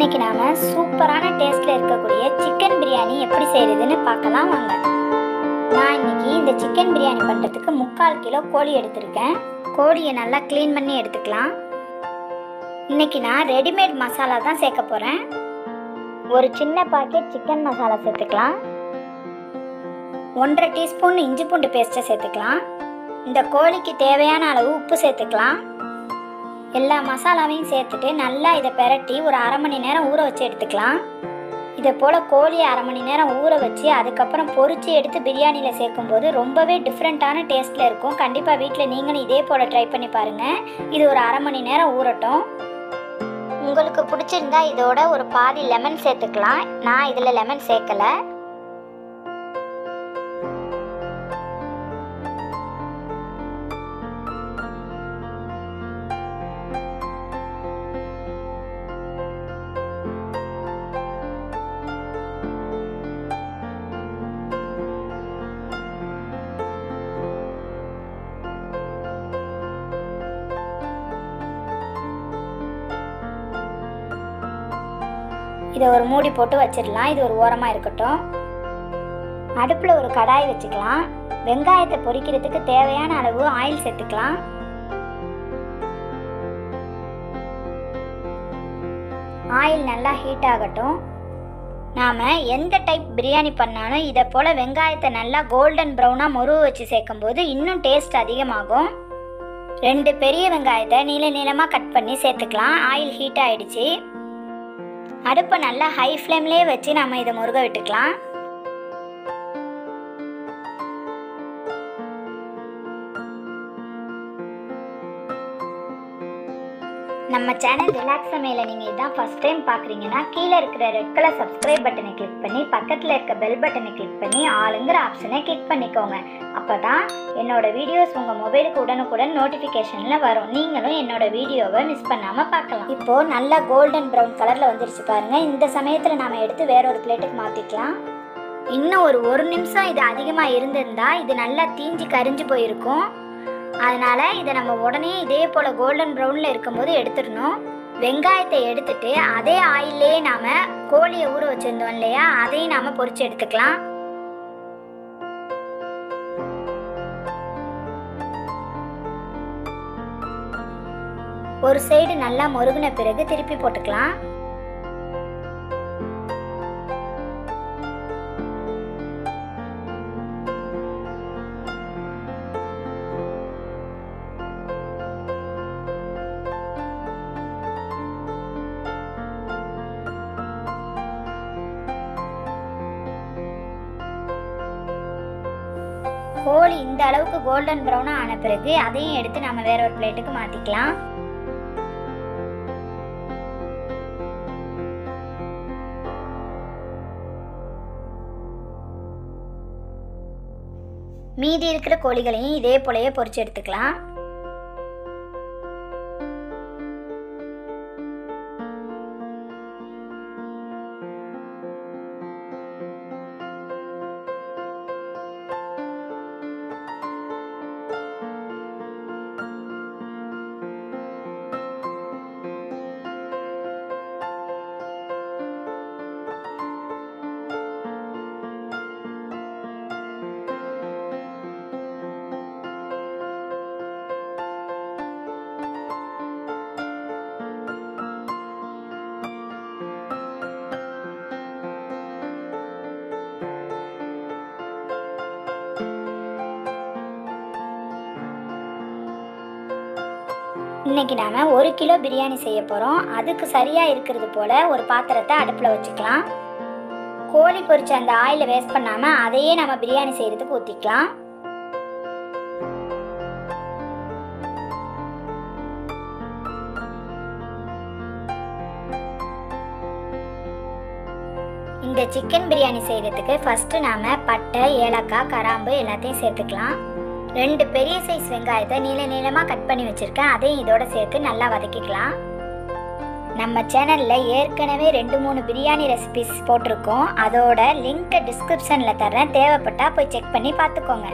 இன்னைக்கு நாம சூப்பரான டேஸ்ட்ல இருக்கக்கூடிய சிக்கன் பிரியாணி எப்படி செய்யறதுன்னு பார்க்கலாம் வாங்க நான் இன்னைக்கு இந்த சிக்கன் பிரியாணி பண்றதுக்கு முக்கால் கிலோ கோழி எடுத்திருக்கேன் கோழியை நல்லா க்ளீன் பண்ணி எடுத்துக்கலாம் இன்னைக்கு நான் ரெடிமேட் மசாலா தான் சேர்க்க போறேன் ஒரு சின்ன பாக்கெட் சிக்கன் மசாலா சேர்த்துக்கலாம் ஒன்றரை டீஸ்பூன் இஞ்சி பூண்டு பேஸ்ட்டை சேர்த்துக்கலாம் இந்த கோழிக்கு தேவையான அளவு உப்பு சேர்த்துக்கலாம் எல்லா மசாலாவையும் சேர்த்துட்டு நல்லா இதை பெரட்டி ஒரு அரை மணி நேரம் ஊற வச்சு எடுத்துக்கலாம் இதை போல் கோழியை அரை மணி நேரம் ஊற வச்சு அதுக்கப்புறம் பொரிச்சு எடுத்து பிரியாணியில் சேர்க்கும்போது ரொம்பவே டிஃப்ரெண்ட்டான டேஸ்ட்டில் இருக்கும் கண்டிப்பாக வீட்டில் நீங்களும் இதே போல் ட்ரை பண்ணி பாருங்கள் இது ஒரு அரை மணி நேரம் ஊறட்டும் உங்களுக்கு பிடிச்சிருந்தா இதோட ஒரு பாதி லெமன் சேர்த்துக்கலாம் நான் இதில் லெமன் சேர்க்கலை இதை ஒரு மூடி போட்டு வச்சிடலாம் இது ஒரு ஓரமாக இருக்கட்டும் அடுப்பில் ஒரு கடாய் வச்சுக்கலாம் வெங்காயத்தை பொரிக்கிறதுக்கு தேவையான அளவு ஆயில் சேர்த்துக்கலாம் ஆயில் நல்லா ஹீட் ஆகட்டும் நாம் எந்த டைப் பிரியாணி பண்ணாலும் இதை போல் வெங்காயத்தை நல்லா கோல்டன் ப்ரௌனாக முருவு வச்சு சேர்க்கும்போது இன்னும் டேஸ்ட் அதிகமாகும் ரெண்டு பெரிய வெங்காயத்தை நீள நீளமாக கட் பண்ணி சேர்த்துக்கலாம் ஆயில் ஹீட் ஆயிடுச்சு அடுப்பை நல்லா ஹை ஃப்ளேம்லேயே வச்சு நம்ம இதை முருக விட்டுக்கலாம் நம்ம சேனல் ரிலாக்ஸ் சமையலை நீங்கள் இதான் ஃபஸ்ட் டைம் பார்க்குறீங்கன்னா கீழே இருக்கிற ரெட் கலர் சப்ஸ்கிரைப் பட்டனை கிளிக் பண்ணி பக்கத்தில் இருக்க பெல் பட்டனை கிளிக் பண்ணி ஆளுங்கிற ஆப்ஷனை கிளிக் பண்ணிக்கோங்க அப்போ தான் என்னோட வீடியோஸ் உங்கள் மொபைலுக்கு உடனுக்குடன் நோட்டிஃபிகேஷனில் வரும் நீங்களும் என்னோட வீடியோவை மிஸ் பண்ணாமல் பார்க்கலாம் இப்போது நல்லா கோல்டன் ப்ரௌன் கலரில் வந்துருச்சு பாருங்கள் இந்த சமயத்தில் நாம் எடுத்து வேற ஒரு பிளேட்டுக்கு மாற்றிக்கலாம் இன்னும் ஒரு ஒரு நிமிஷம் இது அதிகமாக இருந்திருந்தா இது நல்லா தீஞ்சு கரிஞ்சு போயிருக்கும் அதனால் இதை நம்ம உடனே இதே போல் கோல்டன் ப்ரௌனில் இருக்கும்போது எடுத்துடணும் வெங்காயத்தை எடுத்துட்டு அதே ஆயிலே நாம் கோழியை ஊற வச்சுருந்தோம் இல்லையா அதையும் நாம் பொரிச்சு எடுத்துக்கலாம் ஒரு சைடு நல்லா மொருகின பிறகு திருப்பி போட்டுக்கலாம் கோழி இந்த அளவுக்கு கோல்டன் ப்ரௌனாக ஆன பிறகு அதையும் எடுத்து நம்ம வேற ஒரு பிளேட்டுக்கு மாற்றிக்கலாம் மீதி இருக்கிற கோழிகளையும் இதே போலயே பொரிச்சு எடுத்துக்கலாம் இன்னைக்கு நாம ஒரு கிலோ பிரியாணி செய்ய போகிறோம் அதுக்கு சரியாக இருக்கிறது போல ஒரு பாத்திரத்தை அடுப்பில் வச்சுக்கலாம் கோழி பொரிச்ச அந்த ஆயிலை வேஸ்ட் பண்ணாமல் அதையே நம்ம பிரியாணி செய்கிறதுக்கு ஊற்றிக்கலாம் இந்த சிக்கன் பிரியாணி செய்கிறதுக்கு ஃபஸ்ட்டு நாம் பட்டை ஏலக்காய் கராம்பு எல்லாத்தையும் சேர்த்துக்கலாம் ரெண்டு பெரிய சைஸ் வெங்காயத்தை நீள நீளமாக கட் பண்ணி வச்சுருக்கேன் அதையும் இதோட சேர்த்து நல்லா வதக்கிக்கலாம் நம்ம சேனலில் ஏற்கனவே ரெண்டு மூணு பிரியாணி ரெசிபிஸ் போட்டிருக்கோம் அதோட லிங்க்கை டிஸ்கிரிப்ஷனில் தர்றேன் தேவைப்பட்டா போய் செக் பண்ணி பார்த்துக்கோங்க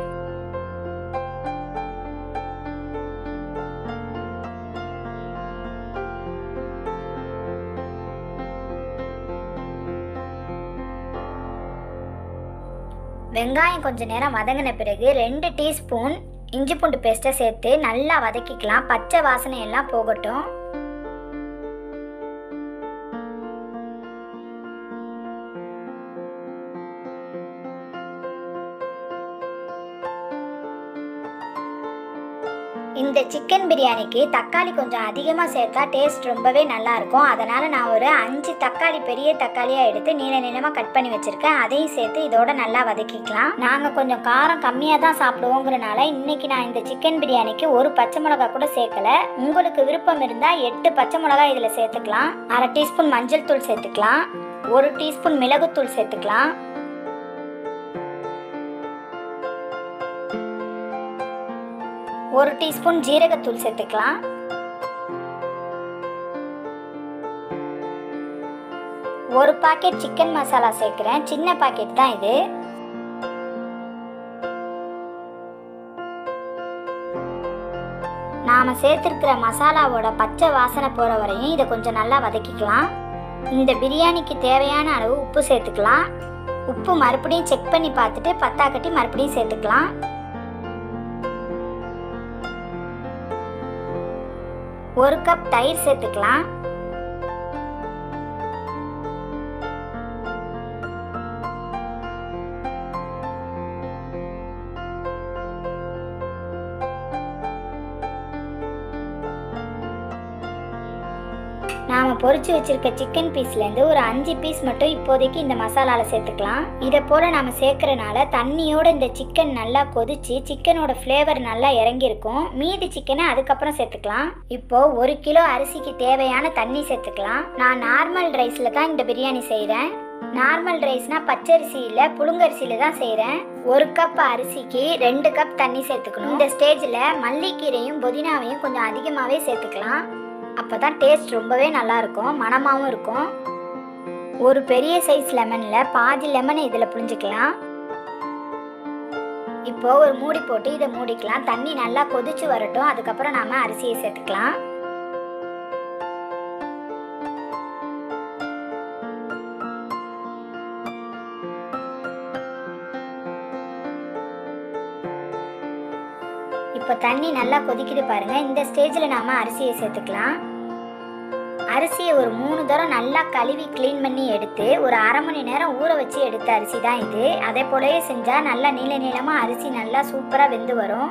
வெங்காயம் கொஞ்ச நேரம் வதங்கின பிறகு ரெண்டு டீஸ்பூன் இஞ்சி பூண்டு பேஸ்ட்டை சேர்த்து நல்லா வதக்கிக்கலாம் பச்சை வாசனை எல்லாம் போகட்டும் இந்த சிக்கன் பிரியாணிக்கு தக்காளி கொஞ்சம் அதிகமாக சேர்த்தா டேஸ்ட் ரொம்பவே நல்லா இருக்கும் அதனால் நான் ஒரு அஞ்சு தக்காளி பெரிய தக்காளியாக எடுத்து நீள நீளமாக கட் பண்ணி வச்சுருக்கேன் அதையும் சேர்த்து இதோட நல்லா வதக்கிக்கலாம் நாங்கள் கொஞ்சம் காரம் கம்மியாக தான் சாப்பிடுவோங்கிறனால இன்னைக்கு நான் இந்த சிக்கன் பிரியாணிக்கு ஒரு பச்சை மிளகா கூட சேர்க்கல உங்களுக்கு விருப்பம் இருந்தால் எட்டு பச்சை மிளகா இதில் சேர்த்துக்கலாம் அரை டீஸ்பூன் மஞ்சள் தூள் சேர்த்துக்கலாம் ஒரு டீஸ்பூன் மிளகுத்தூள் சேர்த்துக்கலாம் ஒரு டீஸ்பூன் ஜீரகத்தூள் சேர்த்துக்கலாம் ஒரு பாக்கெட் சிக்கன் மசாலா சேர்க்குறேன் சின்ன பாக்கெட் தான் இது நாம் சேர்த்துருக்கிற மசாலாவோட பச்சை வாசனை போகிற வரையும் இதை கொஞ்சம் நல்லா வதக்கிக்கலாம் இந்த பிரியாணிக்கு தேவையான அளவு உப்பு சேர்த்துக்கலாம் உப்பு மறுபடியும் செக் பண்ணி பார்த்துட்டு பத்தாக்கட்டி மறுபடியும் சேர்த்துக்கலாம் ஒரு கப் தயிர் சேர்த்துக்கலாம் நாம் பொரிச்சு வச்சிருக்க சிக்கன் பீஸ்லேருந்து ஒரு அஞ்சு பீஸ் மட்டும் இப்போதைக்கு இந்த மசாலாவில் சேர்த்துக்கலாம் இதை போல் நாம் சேர்க்குறனால தண்ணியோட இந்த சிக்கன் நல்லா கொதிச்சு சிக்கனோட ஃப்ளேவர் நல்லா இறங்கியிருக்கும் மீதி சிக்கனை அதுக்கப்புறம் சேர்த்துக்கலாம் இப்போ ஒரு கிலோ அரிசிக்கு தேவையான தண்ணி சேர்த்துக்கலாம் நான் நார்மல் ரைஸில் தான் இந்த பிரியாணி செய்கிறேன் நார்மல் ரைஸ்னா பச்சரிசி இல்லை புழுங்கரிசியில தான் செய்கிறேன் ஒரு கப் அரிசிக்கு ரெண்டு கப் தண்ணி சேர்த்துக்கணும் இந்த ஸ்டேஜில் மல்லிக்கீரையும் புதினாவையும் கொஞ்சம் அதிகமாகவே சேர்த்துக்கலாம் அப்போ தான் டேஸ்ட் ரொம்பவே நல்லா இருக்கும் மணமாகவும் இருக்கும் ஒரு பெரிய சைஸ் லெமனில் பாதி லெமனை இதில் புழிஞ்சிக்கலாம் இப்போ ஒரு மூடி போட்டு இதை மூடிக்கலாம் தண்ணி நல்லா கொதிச்சு வரட்டும் அதுக்கப்புறம் நாம அரிசியை சேர்த்துக்கலாம் இப்போ தண்ணி நல்லா கொதிக்குது பாருங்க இந்த ஸ்டேஜில் நாம அரிசியை சேர்த்துக்கலாம் அரிசியை ஒரு மூணு தரம் நல்லா கழுவி க்ளீன் பண்ணி எடுத்து ஒரு அரை மணி நேரம் ஊற வச்சு எடுத்த அரிசி தான் இது அதே போலவே செஞ்சால் நல்லா நீள நீளமாக அரிசி நல்லா சூப்பராக வெந்து வரும்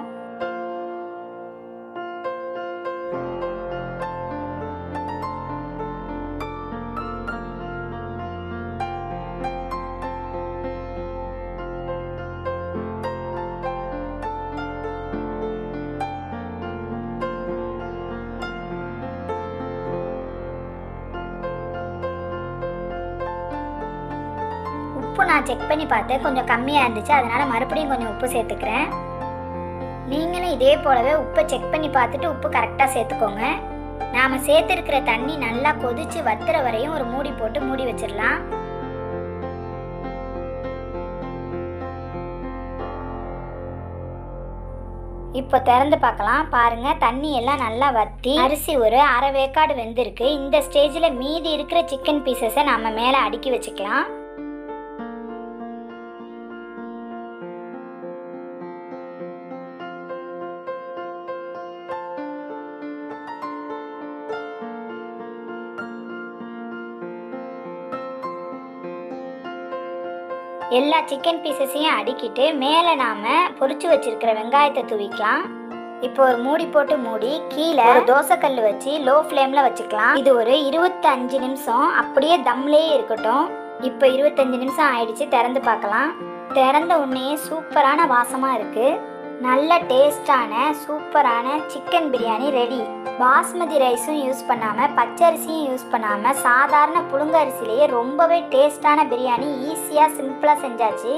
உப்பு நான் செக் பண்ணி பார்த்தேன் கொஞ்சம் கம்மியாக இருந்துச்சு அதனால மறுபடியும் கொஞ்சம் உப்பு சேர்த்துக்கிறேன் நீங்களும் இதே போலவே உப்பை செக் பண்ணி பார்த்துட்டு உப்பு கரெக்டாக சேர்த்துக்கோங்க நாம் சேர்த்துருக்கிற தண்ணி நல்லா கொதிச்சு வத்துற வரையும் ஒரு மூடி போட்டு மூடி வச்சிடலாம் இப்போ திறந்து பார்க்கலாம் பாருங்க தண்ணி எல்லாம் நல்லா வத்தி அரிசி ஒரு அரை வேக்காடு வெந்திருக்கு இந்த ஸ்டேஜில் மீதி இருக்கிற சிக்கன் பீசஸை நம்ம மேலே அடுக்கி வச்சுக்கலாம் எல்லா சிக்கன் பீசஸையும் அடுக்கிட்டு மேலே நாம் பொரிச்சு வச்சிருக்கிற வெங்காயத்தை தூவிக்கலாம் இப்போ ஒரு மூடி போட்டு மூடி கீழே ஒரு தோசைக்கல் வச்சு லோ ஃப்ளேமில் வச்சுக்கலாம் இது ஒரு இருபத்தஞ்சு நிமிஷம் அப்படியே தம்லேயே இருக்கட்டும் இப்போ இருபத்தஞ்சு நிமிஷம் ஆயிடுச்சு திறந்து பார்க்கலாம் திறந்த உடனே சூப்பரான வாசமாக இருக்குது நல்ல டேஸ்டான சூப்பரான சிக்கன் பிரியாணி ரெடி பாஸ்மதி ரைஸும் யூஸ் பண்ணாமல் பச்சரிசியும் யூஸ் பண்ணாமல் சாதாரண புழுங்க அரிசிலேயே ரொம்பவே டேஸ்டான பிரியாணி ஈஸியாக சிம்பிளாக செஞ்சாச்சு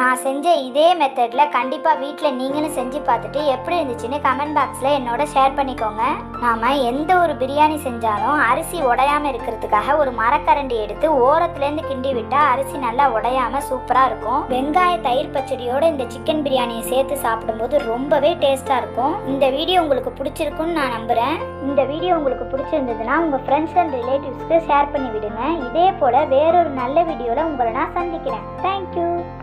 நான் செஞ்ச இதே மெத்தடில் கண்டிப்பாக வீட்டில் நீங்களும் செஞ்சு பார்த்துட்டு எப்படி இருந்துச்சுன்னு கமெண்ட் பாக்ஸில் என்னோட ஷேர் பண்ணிக்கோங்க நாம் எந்த ஒரு பிரியாணி செஞ்சாலும் அரிசி உடையாமல் இருக்கிறதுக்காக ஒரு மரக்கரண்டி எடுத்து ஓரத்துலேருந்து கிண்டி விட்டால் அரிசி நல்லா உடையாமல் சூப்பராக இருக்கும் வெங்காய தயிர் பச்சடியோட இந்த சிக்கன் பிரியாணியை சேர்த்து சாப்பிடும்போது ரொம்பவே டேஸ்ட்டாக இருக்கும் இந்த வீடியோ உங்களுக்கு பிடிச்சிருக்குன்னு நான் நம்புகிறேன் இந்த வீடியோ உங்களுக்கு பிடிச்சிருந்ததுன்னா உங்கள் ஃப்ரெண்ட்ஸ் அண்ட் ரிலேட்டிவ்ஸ்க்கு ஷேர் பண்ணி விடுங்க இதே போல் வேறொரு நல்ல வீடியோவில் உங்களை நான் சந்திக்கிறேன் தேங்க்யூ